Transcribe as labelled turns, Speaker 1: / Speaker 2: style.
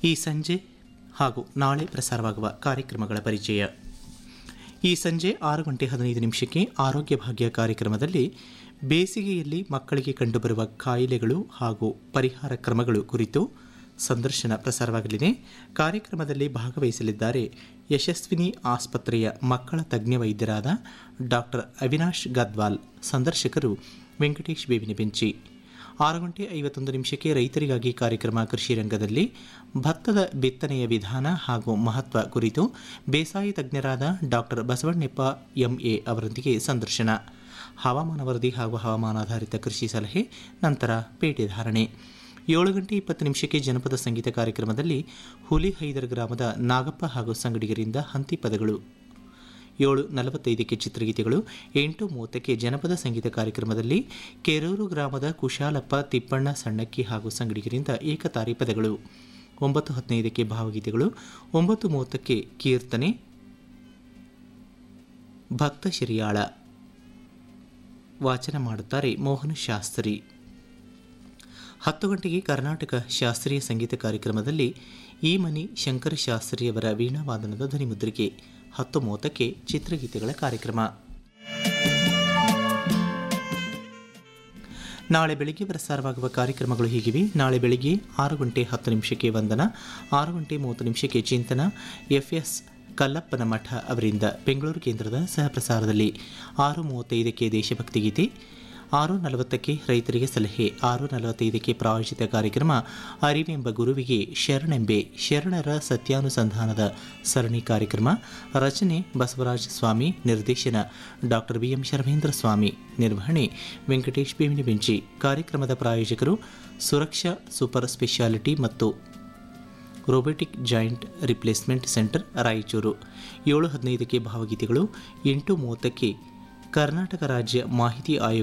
Speaker 1: ಈ ಸಂಜೆ ಹಾಗೂ ನಾಳೆ ಪ್ರಸಾರವಾಗುವ ಕಾರ್ಯಕ್ರಮಗಳ ಪರಿಚಯ ಈ ಸಂಜೆ ಆರು ಗಂಟೆ ಹದಿನೈದು ನಿಮಿಷಕ್ಕೆ ಆರೋಗ್ಯ ಭಾಗ್ಯ ಕಾರ್ಯಕ್ರಮದಲ್ಲಿ ಬೇಸಿಗೆಯಲ್ಲಿ ಮಕ್ಕಳಿಗೆ ಕಂಡುಬರುವ ಕಾಯಿಲೆಗಳು ಹಾಗೂ ಪರಿಹಾರ ಕ್ರಮಗಳು ಕುರಿತು ಸಂದರ್ಶನ ಪ್ರಸಾರವಾಗಲಿದೆ ಕಾರ್ಯಕ್ರಮದಲ್ಲಿ ಭಾಗವಹಿಸಲಿದ್ದಾರೆ ಯಶಸ್ವಿನಿ ಆಸ್ಪತ್ರೆಯ ಮಕ್ಕಳ ತಜ್ಞ ವೈದ್ಯರಾದ ಡಾಕ್ಟರ್ ಅವಿನಾಶ್ ಗದ್ವಾಲ್ ಸಂದರ್ಶಕರು ವೆಂಕಟೇಶ್ ಬೇವಿನ ಬೆಂಚಿ ಆರು ಗಂಟೆ ಐವತ್ತೊಂದು ನಿಮಿಷಕ್ಕೆ ರೈತರಿಗಾಗಿ ಕಾರ್ಯಕ್ರಮ ಕೃಷಿ ರಂಗದಲ್ಲಿ ಭತ್ತದ ಬಿತ್ತನೆಯ ವಿಧಾನ ಹಾಗೂ ಮಹತ್ವ ಕುರಿತು ಬೇಸಾಯ ತಜ್ಞರಾದ ಡಾಕ್ಟರ್ ಬಸವಣ್ಣಪ್ಪ ಎಂಎ ಅವರೊಂದಿಗೆ ಸಂದರ್ಶನ ಹವಾಮಾನ ವರದಿ ಹಾಗೂ ಹವಾಮಾನಾಧಾರಿತ ಕೃಷಿ ಸಲಹೆ ನಂತರ ಪೇಟೆ ಧಾರಣೆ ಏಳು ಗಂಟೆ ಇಪ್ಪತ್ತು ನಿಮಿಷಕ್ಕೆ ಜನಪದ ಸಂಗೀತ ಕಾರ್ಯಕ್ರಮದಲ್ಲಿ ಹುಲಿ ಹೈದರ್ ಗ್ರಾಮದ ನಾಗಪ್ಪ ಹಾಗೂ ಸಂಗಡಿಗರಿಂದ ಹಂತಿ ಪದಗಳು ಏಳು ನಲವತ್ತೈದಕ್ಕೆ ಚಿತ್ರಗೀತೆಗಳು ಎಂಟು ಮೂವತ್ತಕ್ಕೆ ಜನಪದ ಸಂಗೀತ ಕಾರ್ಯಕ್ರಮದಲ್ಲಿ ಕೆರೂರು ಗ್ರಾಮದ ಕುಶಾಲಪ್ಪ ತಿಪ್ಪಣ್ಣ ಸಣ್ಣಕ್ಕಿ ಹಾಗೂ ಸಂಗಡಿಗರಿಂದ ಏಕತಾರಿ ಪದಗಳು ಒಂಬತ್ತು ಹದಿನೈದಕ್ಕೆ ಭಾವಗೀತೆಗಳು ಒಂಬತ್ತು ಮೂವತ್ತಕ್ಕೆ ಕೀರ್ತನೆ ಭಕ್ತ ಶಿರಿಯಾಳ ವಾಚನ ಮಾಡುತ್ತಾರೆ ಮೋಹನ ಶಾಸ್ತ್ರಿ ಹತ್ತು ಗಂಟೆಗೆ ಕರ್ನಾಟಕ ಶಾಸ್ತ್ರೀಯ ಸಂಗೀತ ಕಾರ್ಯಕ್ರಮದಲ್ಲಿ ಈ ಮನಿ ಶಂಕರ ಶಾಸ್ತ್ರಿಯವರ ವೀಣಾವಾದನದ ಧ್ವನಿಮುದ್ರಿಕೆ ಹತ್ತು ಮೂವತ್ತಕ್ಕೆ ಚಿತ್ರಗೀತೆಗಳ ಕಾರ್ಯಕ್ರಮ ನಾಳೆ ಬೆಳಿಗ್ಗೆ ಪ್ರಸಾರವಾಗುವ ಕಾರ್ಯಕ್ರಮಗಳು ಹೀಗಿವೆ ನಾಳೆ ಬೆಳಿಗ್ಗೆ ಆರು ಗಂಟೆ ಹತ್ತು ನಿಮಿಷಕ್ಕೆ ವಂದನ ಆರು ಗಂಟೆ ಮೂವತ್ತು ನಿಮಿಷಕ್ಕೆ ಚಿಂತನ ಎಫ್ ಎಸ್ ಕಲ್ಲಪ್ಪನ ಮಠ ಅವರಿಂದ ಬೆಂಗಳೂರು ಕೇಂದ್ರದ ಸಹಪ್ರಸಾರದಲ್ಲಿ ಆರು ಮೂವತ್ತೈದಕ್ಕೆ ದೇಶಭಕ್ತಿ ಗೀತೆ ಆರು ನಲವತ್ತಕ್ಕೆ ರೈತರಿಗೆ ಸಲಹೆ ಆರು ನಲವತ್ತೈದಕ್ಕೆ ಪ್ರಾಯೋಜಿತ ಕಾರ್ಯಕ್ರಮ ಅರಿವೆಂಬ ಗುರುವಿಗೆ ಶರಣೆಂಬೆ ಶರಣರ ಸತ್ಯಾನುಸಂಧಾನದ ಸರಣಿ ಕಾರ್ಯಕ್ರಮ ರಚನೆ ಬಸವರಾಜ ಸ್ವಾಮಿ ನಿರ್ದೇಶನ doctor B M Sharmendra Swami ನಿರ್ವಹಣೆ ವೆಂಕಟೇಶ್ ಬೇವಿನ ಬೆಂಚಿ ಕಾರ್ಯಕ್ರಮದ ಪ್ರಾಯೋಜಕರು ಸುರಕ್ಷಾ ಸೂಪರ್ ಸ್ಪೆಷಾಲಿಟಿ ಮತ್ತು robotic joint replacement centre Raichur ಏಳು ಹದಿನೈದಕ್ಕೆ ಭಾವಗೀತೆಗಳು ಎಂಟು ಮೂವತ್ತಕ್ಕೆ ಕರ್ನಾಟಕ ರಾಜ್ಯ ಮಾಹಿತಿ ಆಯೋಗ